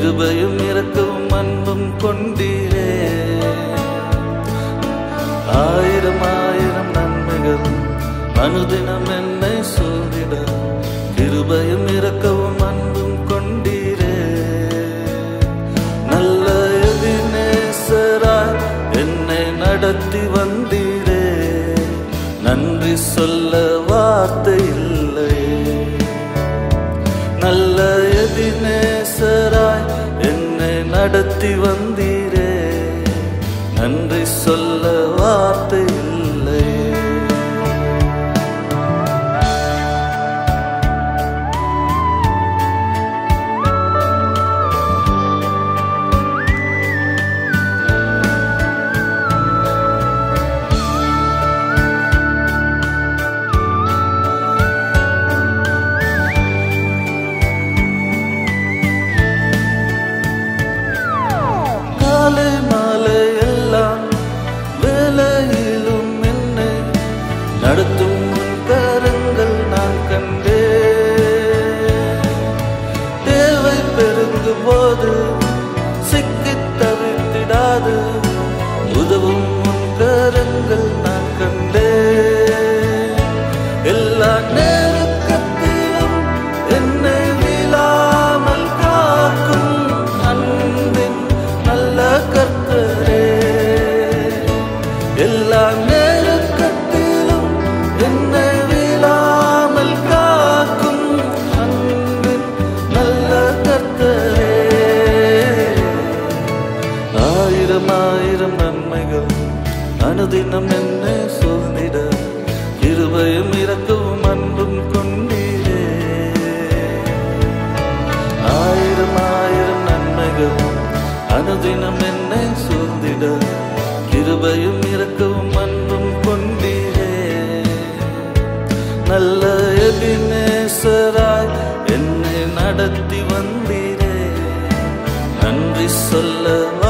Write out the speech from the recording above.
கிருபையும் இரக்கவும் அன்பும் கொண்டீரே ஆயிரம் ஆயிரம் நன்மைகள் அனுதினம் என்னை சூழ்ந்திட கிருபையும் இரக்கவும் அன்பும் கொண்டீரே நல்ல எதினேசராய் என்னை நடத்தி வந்தீரே நன்றி சொல்ல வார்த்தை இல்லை நல்ல எதினேசராய் என்னை நடத்தி வந்தீரே நன்றி சொல்ல வார்த்தை இல்லை காலை மாலை எல்லாம் வேலையிலும் என்னை நடத்தும் உன் கரங்கள் நான் கண்டே தேவை பெருங்கும் போது சிக்கித் தவிர்த்திடாது உதவும் உன் கரங்கள் நான் கண்டே எல்லா நேரத்திலும் என்னை வீழாமல் காக்கும் அன்பின் நல்ல கர்த்தரே எல்லா நேரத்திலும் என்னை வீழாமல் காக்கும் அன்பின் நல்ல கர்த்தரே ஆயிரம் ஆயிரம் நன்மைகள் அனுதினம் என்னை சூழ்ந்திட இருபயம் இறக்கவும் அன்பும் கொண்டீரே ஆயிரம் ஆயிரம் நன்மைகள் அனுதினம் என்னை சூழ்ந்திட கிருபையும் இறக்கவும் அன்பும் கொண்டீரே நல்ல எபினேசராய் என்னை நடத்தி வந்தீரே நன்றி சொல்ல